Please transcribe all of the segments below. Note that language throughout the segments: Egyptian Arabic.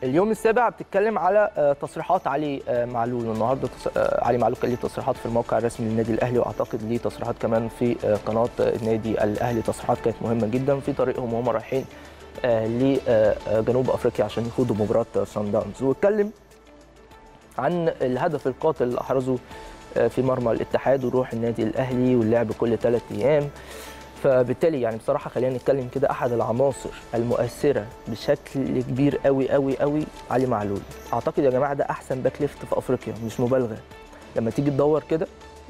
اليوم السابع بتتكلم على آه، تصريحات علي آه، معلول النهارده تص- آه، علي معلول كان ليه تصريحات في الموقع الرسمي للنادي الاهلي واعتقد ليه تصريحات كمان في آه، قناه النادي الاهلي تصريحات كانت مهمه جدا في طريقهم وهم رايحين آه، لجنوب افريقيا عشان يخوضوا مباراه سان داونز واتكلم عن الهدف القاتل اللي احرزه آه، في مرمى الاتحاد وروح النادي الاهلي واللعب كل ثلاث ايام فبالتالي يعني بصراحه خلينا نتكلم كده احد العناصر المؤثره بشكل كبير قوي قوي قوي علي معلول اعتقد يا جماعه ده احسن باك ليفت في افريقيا مش مبالغه لما تيجي تدور كده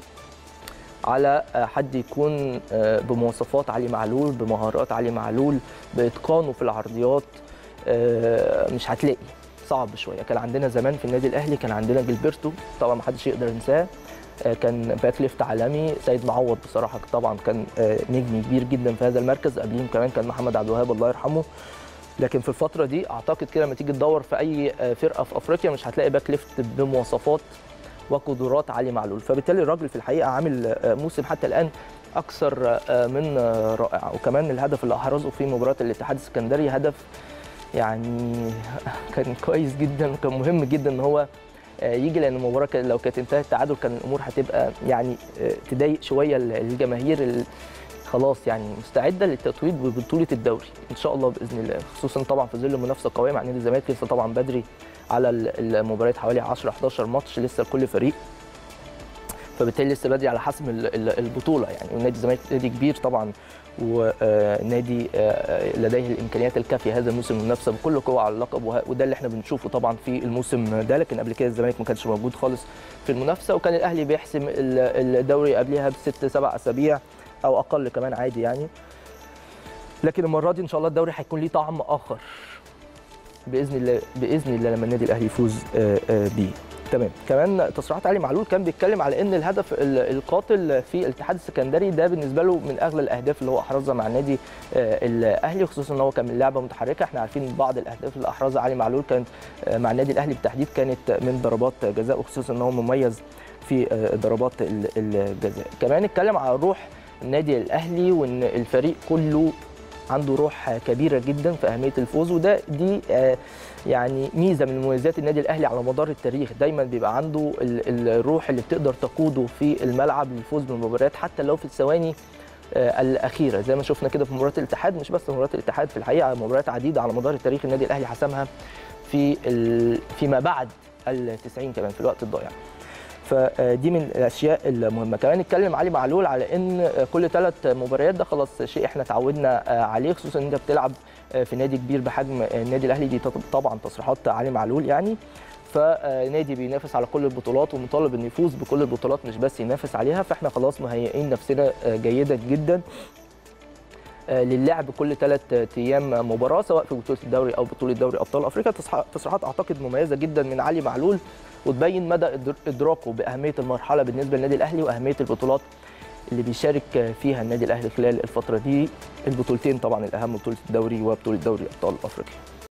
على آه، حد يكون آه، بمواصفات علي معلول بمهارات علي معلول باتقانه في العرضيات آه، مش هتلاقي صعب شويه كان عندنا زمان في النادي الاهلي كان عندنا جilberto طبعا ما حدش يقدر ينساه آه، كان باك ليفت عالمي سيد معوض بصراحه طبعا كان آه، نجم كبير جدا في هذا المركز قبليهم كمان كان محمد عبد الوهاب الله يرحمه لكن في الفتره دي اعتقد كده لما تيجي تدور في اي آه، فرقه في افريقيا مش هتلاقي باك ليفت بمواصفات وقدرات علي معلول فبالتالي الراجل في الحقيقه عامل آه، موسم حتى الان اكثر آه، من آه، رائع وكمان الهدف اللي احرزه في مباراه الاتحاد السكندري هدف يعني كان كويس جدا وكان مهم جدا ان هو آه، يجي لان المباراه كان- لو كانت انتهت تعادل كان الامور هتبقى يعني آه، تضايق شويه ال- الجماهير ال- خلاص يعني مستعده للتتويج ببطوله الدوري ان شاء الله باذن الله خصوصا طبعا في ظل منافسه قويه مع نادي الزمالك لسه طبعا بدري على ال- المباريات حوالي 10 11 ماتش لسه لكل فريق فبالتالي لسه بدري على حسم ال- ال- البطوله يعني ونادي الزمالك نادي كبير طبعا ونادي لديه الامكانيات الكافيه هذا الموسم المنافسه بكل قوه على اللقب وه- وده اللي احنا بنشوفه طبعا في الموسم ده لكن قبل كده الزمالك ما كانش موجود خالص في المنافسه وكان الاهلي بيحسم ال- الدوري قبلها بست سبع اسابيع او اقل كمان عادي يعني لكن المره دي ان شاء الله الدوري هيكون ليه طعم اخر باذن الله باذن الله لما النادي الاهلي يفوز آه، آه، بيه تمام كمان تصريحات علي معلول كان بيتكلم على ان الهدف ال- القاتل في الاتحاد السكندري ده بالنسبه له من اغلى الاهداف اللي هو احرزها مع النادي آه، الاهلي خصوصا ان هو كان من لعبه متحركه احنا عارفين بعض الاهداف اللي احرزها علي معلول كان آه، مع النادي الاهلي بالتحديد كانت من ضربات جزاء وخصوصا ان هو مميز في آه، ضربات ال- الجزاء كمان اتكلم على روح النادي الاهلي وان الفريق كله عنده روح كبيره جدا في اهميه الفوز وده دي آه، يعني ميزه من مميزات النادي الاهلي على مدار التاريخ دايما بيبقى عنده ال- الروح اللي بتقدر تقوده في الملعب للفوز بالمباريات حتى لو في الثواني آه، الاخيره زي ما شفنا كده في مباراه الاتحاد مش بس مباراه الاتحاد في الحقيقه مباريات عديده على مدار التاريخ النادي الاهلي حسمها في ال- فيما بعد ال 90 كمان في الوقت الضايع فدي من الاشياء المهمه كمان اتكلم علي معلول على ان كل ثلاث مباريات ده خلاص شيء احنا اتعودنا عليه خصوصا ان انت بتلعب في نادي كبير بحجم النادي الاهلي دي طبعا تصريحات علي معلول يعني فنادي بينافس على كل البطولات ومطالب انه يفوز بكل البطولات مش بس ينافس عليها فاحنا خلاص مهيئين نفسنا جيدا جدا للعب كل ثلاث ايام مباراه سواء في بطوله الدوري او بطوله دوري ابطال افريقيا تصريحات اعتقد مميزه جدا من علي معلول وتبين مدى ادراكه باهميه المرحله بالنسبه للنادي الاهلي واهميه البطولات اللي بيشارك فيها النادي الاهلي خلال الفتره دي البطولتين طبعا الاهم بطوله الدوري وبطوله دوري ابطال افريقيا